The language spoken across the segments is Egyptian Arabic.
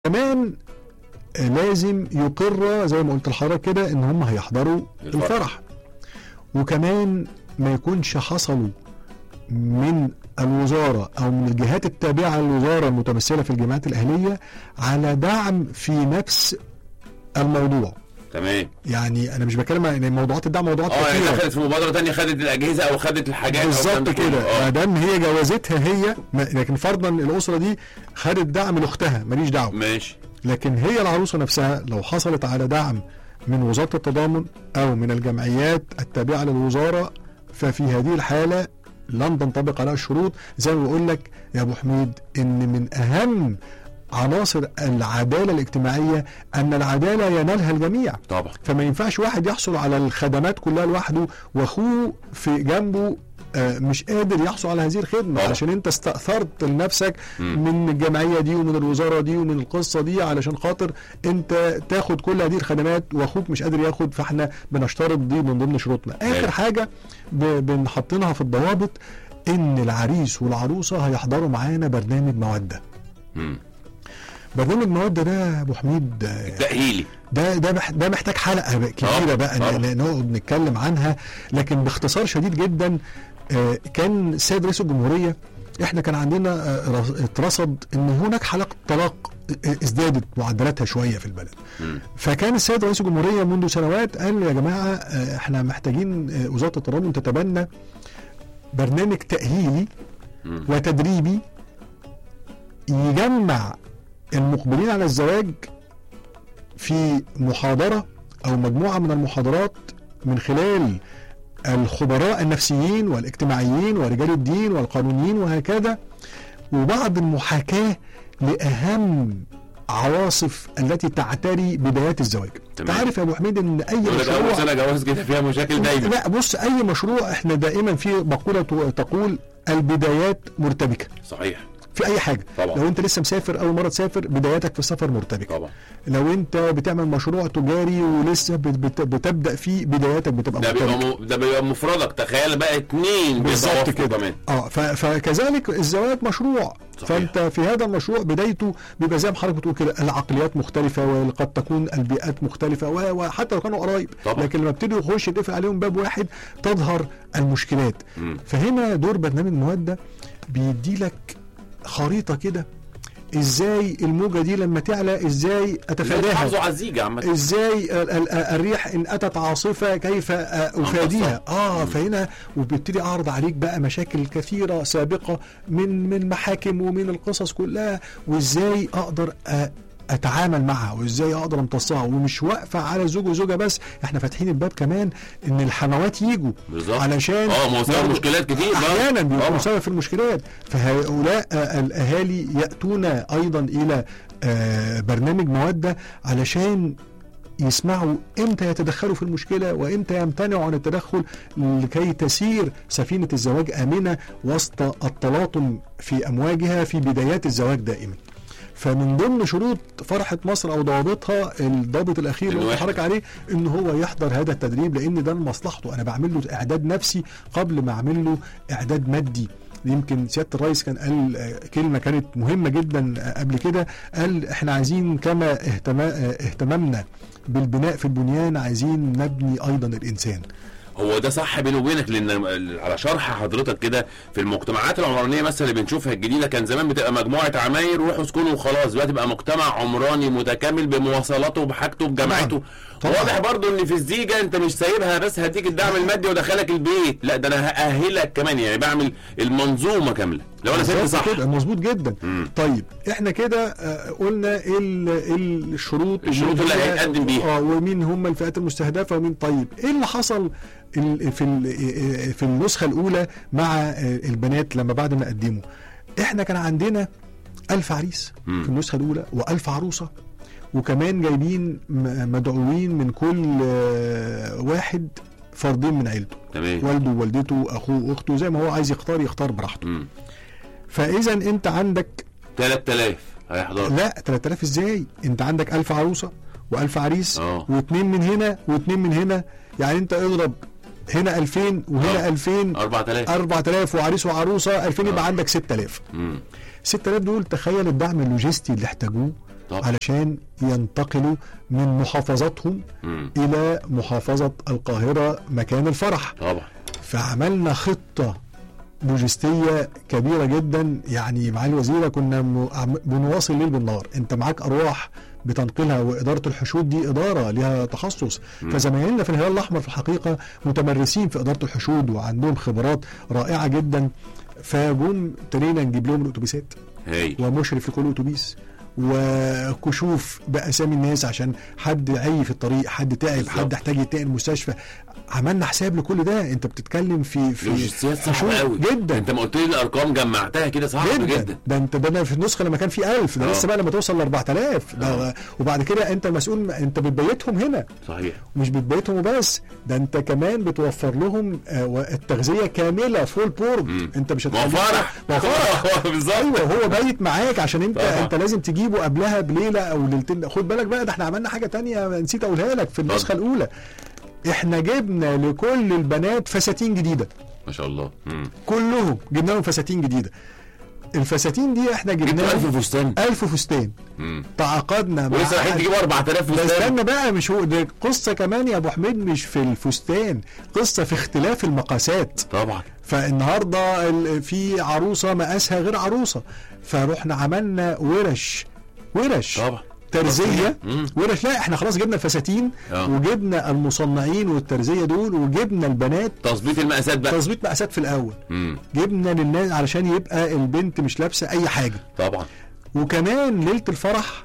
كمان لازم يقر زي ما قلت لحضرتك كده ان هم هيحضروا الفرح. الفرح وكمان ما يكونش حصلوا من الوزارة أو من الجهات التابعة للوزارة المتمثلة في الجامعات الأهلية على دعم في نفس الموضوع تمام يعني أنا مش بتكلم عن موضوعات الدعم موضوعات اه يعني كتيرة دخلت في مبادره تانية خدت الاجهزه او خدت الحاجات أو الكلام بالظبط ده كله. كده ما اه دام هي جوازتها هي ما- لكن فرضا الأسرة دي خدت دعم لأختها ماليش دعوة ماشي لكن هي العروسه نفسها لو حصلت على دعم من وزاره التضامن او من الجمعيات التابعه للوزاره ففي هذه الحاله لن تنطبق عليها الشروط زي ما بقول لك يا ابو حميد ان من اهم عناصر العداله الاجتماعيه ان العداله ينالها الجميع طبعا فما ينفعش واحد يحصل على الخدمات كلها لوحده واخوه في جنبه آه، مش قادر يحصل على هذه الخدمه طبعا. علشان انت استأثرت لنفسك مم. من الجمعيه دي ومن الوزاره دي ومن القصه دي علشان خاطر انت تاخد كل هذه الخدمات واخوك مش قادر ياخد فاحنا بنشترط دي من ضمن شروطنا أيوة. اخر حاجه ب- بنحطينها في الضوابط ان العريس والعروسه هيحضروا معانا برنامج موده مم. برنامج موده ده يا ابو حميد آه، تاهيلي ده ده مح- ده محتاج حلقه بقى كبيره طبعا، بقى طبعا. ن- ن- نقعد نتكلم عنها لكن باختصار شديد جدا آه، كان السيد رئيس الجمهوريه احنا كان عندنا آه، رص- اترصد ان هناك حالات طلاق آه، ازدادت معدلاتها شويه في البلد مم. فكان السيد رئيس الجمهوريه منذ سنوات قال يا جماعه آه، احنا محتاجين آه، وزاره التضامن تتبنى برنامج تاهيلي مم. وتدريبي يجمع المقبلين على الزواج في محاضرة أو مجموعة من المحاضرات من خلال الخبراء النفسيين والاجتماعيين ورجال الدين والقانونيين وهكذا وبعض المحاكاة لأهم عواصف التي تعتري بدايات الزواج تمام. تعرف يا أبو حميد أن أي يقول لك اول مشروع سنه جواز كده فيها مشاكل دايما لا بص أي مشروع احنا دائما في مقولة تقول البدايات مرتبكة صحيح في اي حاجه طبعا. لو انت لسه مسافر اول مره تسافر بداياتك في السفر مرتبكه طبعا لو انت بتعمل مشروع تجاري ولسه بت- بت- بتبدا فيه بداياتك بتبقى ده بيبقى مرتبكه م... ده بيبقى مفردك تخيل بقى اتنين بالظبط بيتوافقوا كده كمان اه ف- فكذلك الزواج مشروع صحيح. فانت في هذا المشروع بدايته بيبقى زي ما حضرتك بتقول كده العقليات مختلفه وقد تكون البيئات مختلفه و- وحتى لو كانوا قرايب طبعا. لكن لما ابتدوا يخش يتقفل عليهم باب واحد تظهر المشكلات مم. فهنا دور برنامج مودة بيدي لك خريطة كده ازاي الموجة دي لما تعلى ازاي اتفاداها حافظوا على الزيجه عامه ازاي ال- ال- الريح ان اتت عاصفه كيف آه، افاديها اه فهنا وببتدي اعرض عليك بقى مشاكل كثيره سابقه من من محاكم ومن القصص كلها وازاي اقدر آه، اتعامل معها وازاي اقدر امتصها ومش واقفه على زوج وزوجه بس احنا فاتحين الباب كمان ان الحموات يجوا بالظبط. علشان اه، ما هو سبب ياخدوا- مشكلات كتير بقى. احيانا بيكونوا طبعا. سبب في المشكلات فهؤلاء آه، الاهالي ياتون ايضا الى آه، برنامج موده علشان يسمعوا امتى يتدخلوا في المشكله وامتى يمتنعوا عن التدخل لكي تسير سفينه الزواج امنه وسط التلاطم في امواجها في بدايات الزواج دائما. فمن ضمن شروط فرحه مصر او ضوابطها الضابط الاخير اللي إنه قلت لحضرتك عليه ان هو يحضر هذا التدريب لان ده لمصلحته انا بعمل له اعداد نفسي قبل ما اعمل له اعداد مادي يمكن سياده الرئيس كان قال آه، كلمه كانت مهمه جدا آه، قبل كده قال احنا عايزين كما اهتما آه، اهتممنا بالبناء في البنيان عايزين نبني ايضا الانسان هو ده صح بيني وبينك لان على شرح حضرتك كده في المجتمعات العمرانيه مثلا اللي بنشوفها الجديده كان زمان بتبقى مجموعه عماير روحوا اسكنوا وخلاص دلوقتي بقى مجتمع عمراني متكامل بمواصلاته بحاجته بجامعته طبعاً. واضح برضو ان في الزيجه انت مش سايبها بس هديك الدعم المادي وادخلك البيت لا ده انا هاهلك كمان يعني بعمل المنظومه كامله لو انا سبت بالظبط صح كده مظبوط جدا مم. طيب احنا كده آه، قلنا ايه ال- إيه الشروط الشروط ومين اللي هي- هيتقدم بيها. اه ومين هم الفئات المستهدفه ومين طيب ايه اللي حصل ال- في ال- في النسخه الاولى مع آه، البنات لما بعد ما قدموا احنا كان عندنا ألف عريس مم. في النسخه الاولى وألف عروسه وكمان جايبين م- مدعوين من كل آه، واحد فردين من عيلته تمام والده ووالدته اخوه واخته زي ما هو عايز يختار يختار براحته امم فاذا انت عندك 3000 هيحضروا لا 3000 ازاي انت عندك 1000 عروسه و1000 عريس اه. واثنين من هنا واثنين من هنا يعني انت اضرب هنا 2000 وهنا اه. 2000 4000 4000 وعريس وعروسه 2000 يبقى عندك 6000 امم 6000 دول تخيل الدعم اللوجستي اللي احتاجوه طبعا. علشان ينتقلوا من محافظاتهم مم. الى محافظه القاهره مكان الفرح طبعا فعملنا خطه لوجستيه كبيره جدا يعني معالي الوزيره كنا م- عم- بنواصل الليل بالنهار انت معاك ارواح بتنقلها واداره الحشود دي اداره لها تخصص فزمايلنا في الهلال الاحمر في الحقيقه متمرسين في اداره الحشود وعندهم خبرات رائعه جدا فجم ابتدينا نجيب لهم الاتوبيسات هاي ومشرف لكل اتوبيس وكشوف باسامي الناس عشان حد عي في الطريق حد تعب بالظبط. حد احتاج ينتقل المستشفى عملنا حساب لكل ده انت بتتكلم في في لوجستيات في صعبه شغل قوي جدا انت ما قلت لي الارقام جمعتها كده صعب جدا, جدا ده انت ده أنا في النسخه لما كان في 1000 ده آه. لسه بقى لما توصل ل 4000 ده آه. وبعد كده انت مسؤول انت بتبيتهم هنا صحيح مش بتبيتهم وبس ده انت كمان بتوفر لهم آه، التغذيه كامله فول بورد مم. انت مش ما هو هتخليه- فرح ما هو فرح بالظبط ايوه هو بايت معاك عشان انت طبعا. انت لازم تجيبه قبلها بليله او ليلتين خد بالك بقى ده احنا عملنا حاجه تانية نسيت اقولها لك في النسخه اتفضل. الاولى احنا جبنا لكل البنات فساتين جديده ما شاء الله مم. كلهم جبنا لهم فساتين جديده الفساتين دي احنا جبتوا جبناها 1000 فستان 1000 فستان مم. تعاقدنا مع ولسه رايحين تجيبوا 4000 ده فستان استنى بقى مش هو ده قصه كمان يا ابو حميد مش في الفستان قصه في اختلاف المقاسات طبعا فالنهارده ال- في عروسه مقاسها غير عروسه فروحنا عملنا ورش ورش طبعا ترزيه مم. ورش لا احنا خلاص جبنا الفساتين آه. وجبنا المصنعين والترزيه دول وجبنا البنات تظبيط المقاسات بقى تظبيط مقاسات في الاول مم. جبنا للناس علشان يبقى البنت مش لابسه اي حاجه طبعا وكمان ليله الفرح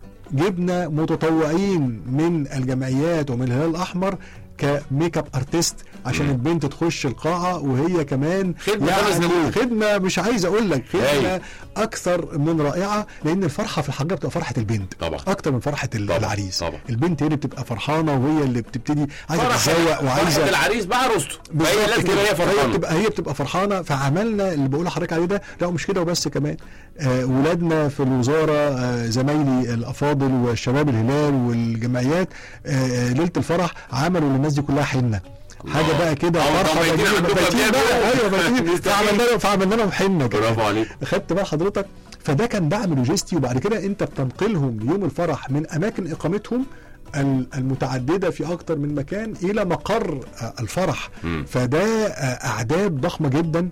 جبنا متطوعين من الجمعيات ومن الهلال الاحمر كميك اب ارتست عشان مم. البنت تخش القاعه وهي كمان خدمة خمس نجوم. خدمه مش عايز اقول لك خدمه هاي. اكثر من رائعه لان الفرحه في الحقيقه بتبقى فرحه البنت طبعا. اكتر من فرحه ال- طبعا. العريس طبعا. البنت هي اللي بتبقى فرحانه وهي اللي بتبتدي عايزه فرح تتزوق فرحة وعايزه العريس بقى عروسته فهي بالظبط لازم كده. تبقى هي هي فرحانه بتبقى هي بتبقى فرحانه فعملنا اللي بقول لحضرتك عليه ده لا مش كده وبس كمان آه ولادنا في الوزاره آه زمايلي الافاضل والشباب الهلال والجمعيات آه ليله الفرح عملوا للناس دي كلها حنه حاجه الله. بقى كده اه، فرحه طب بايتين جميلة. عندكم بايتين بجد. بقى ايوه بايتين فعملنا لهم فعملنا لهم حنه كده برافو عليك خدت بقى حضرتك فده كان دعم لوجستي وبعد كده انت بتنقلهم يوم الفرح من اماكن اقامتهم ال- المتعدده في اكتر من مكان الى مقر آه، الفرح مم. فده آه، اعداد ضخمه جدا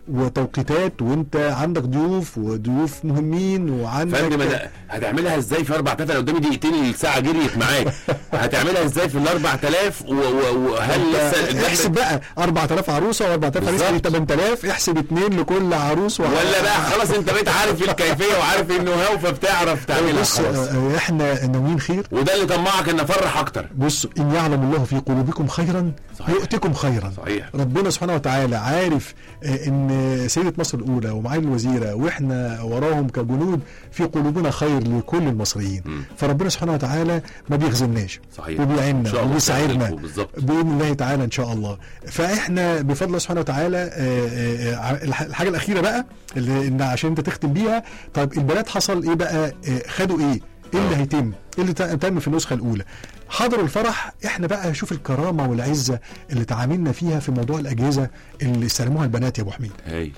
وتوقيتات وانت عندك ضيوف وضيوف مهمين فندم وعندك أنا هتعملها ازاي في 4000 انا قدامي دقيقتين الساعه جريت معاك هتعملها ازاي في ال 4000 و- و- وهل لسه انت احسب بقى 4000 4000 و4000 عريس بالظبط. 8000 احسب اتنين لكل عروس وع- ولا بقى خلاص انت بقيت عارف الكيفيه وعارف النو هاو فبتعرف تعملها بص خلاص آه، احنا ناويين خير وده اللي طمعك ان افرح اكتر بص ان يعلم الله في قلوبكم خيرا صحيح. يؤتكم خيرا صحيح ربنا سبحانه وتعالى عارف آه، ان سيده مصر الاولى ومعالي الوزيره واحنا وراهم كجنود في قلوبنا خير لكل المصريين مم. فربنا سبحانه وتعالى ما بيخزناش صحيح وبيعيننا إن شاء الله وبيساعدنا تعملوا بالظبط. باذن الله تعالى ان شاء الله فاحنا بفضل الله سبحانه وتعالى آه، آه، آه، الح- الحاجه الاخيره بقى اللي إن عشان انت تختم بيها طيب البنات حصل ايه بقى آه، خدوا ايه ايه اللي آه. هيتم ايه اللي ت- تم في النسخه الاولى حضروا الفرح احنا بقى شوف الكرامه والعزه اللي تعاملنا فيها في موضوع الاجهزه اللي استلموها البنات يا ابو حميد هاي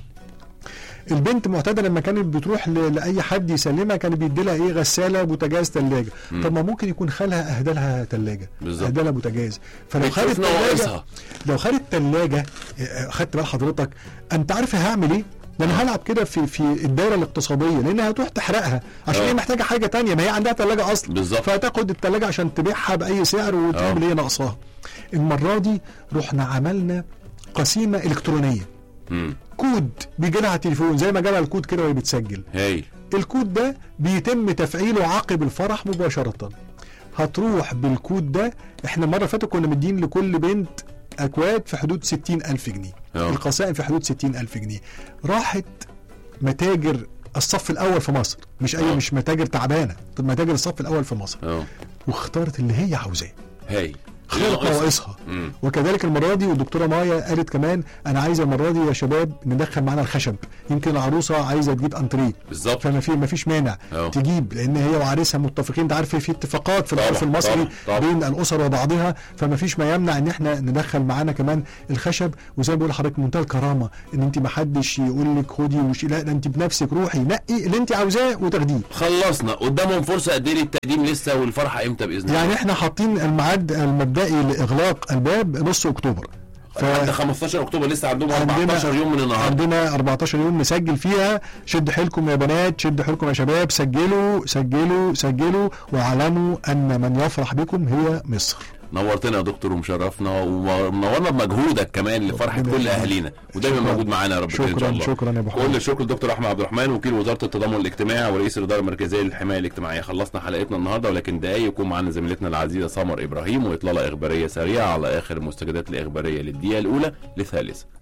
البنت معتاده لما كانت بتروح ل- لاي حد يسلمها كان بيدي لها ايه غساله بوتاجاز ثلاجه مم. طب ما ممكن يكون خالها اهدى لها ثلاجه بالظبط. اهدى لها بوتاجاز فلو بتشوف خدت ثلاجه نواقصها. لو خدت ثلاجه خدت بال حضرتك انت عارف هعمل ايه؟ ده انا هلعب كده في في الدايره الاقتصاديه لانها هتروح تحرقها عشان آه. هي محتاجه حاجه تانية ما هي عندها ثلاجه اصلا بالظبط. فهتاخد الثلاجه عشان تبيعها باي سعر وتعمل آه. ايه ناقصاها المره دي رحنا عملنا قسيمه الكترونيه مم. كود بيجي لها على التليفون زي ما جالها الكود كده وهي بتسجل هاي الكود ده بيتم تفعيله عقب الفرح مباشرة هتروح بالكود ده احنا المرة اللي فاتت كنا مدين لكل بنت أكواد في حدود 60 ألف جنيه اه. القسائم في حدود 60 ألف جنيه راحت متاجر الصف الأول في مصر مش أي اه. مش متاجر تعبانة طب متاجر الصف الأول في مصر اه واختارت اللي هي عاوزاه هاي خرقه ناقصها. ناقصها مم. وكذلك المره دي والدكتوره مايا قالت كمان انا عايزه المره دي يا شباب ندخل معانا الخشب يمكن العروسه عايزه تجيب انتريه بالظبط فما في ما فيش مانع أهو. تجيب لان هي وعريسها متفقين انت عارف في اتفاقات في طبعا، العرف المصري طبعا، طبعا. بين الاسر وبعضها فما فيش ما يمنع ان احنا ندخل معانا كمان الخشب وزي ما بقول لحضرتك منتهى الكرامه ان انت ما حدش يقول لك خدي وش لا ده انت بنفسك روحي نقي اللي انت عاوزاه وتاخديه خلصنا قدامهم فرصه قد ايه للتقديم لسه والفرحه امتى باذن الله يعني احنا حاطين الميعاد المبدئي لاغلاق الباب نص اكتوبر ف... لحد 15 اكتوبر لسه عندهم عندنا- 14 يوم من النهارده عندنا 14 يوم نسجل فيها شد حيلكم يا بنات شد حيلكم يا شباب سجلوا سجلوا سجلوا واعلموا ان من يفرح بكم هي مصر نورتنا يا دكتور ومشرفنا ومنورنا بمجهودك كمان لفرحه ربنا كل يخليك. اهالينا ودايما شكراً. موجود معانا يا رب كده ان شاء شكرا الله شكرا يا ابو كل حميد الشكر لدكتور احمد عبد الرحمن وكيل وزاره التضامن الاجتماعي ورئيس الاداره المركزيه للحمايه الاجتماعيه خلصنا حلقتنا النهارده ولكن دقايق يكون معانا زميلتنا العزيزه سمر ابراهيم واطلاله اخباريه سريعه على اخر المستجدات الاخباريه للدقيقه الاولى للثالثه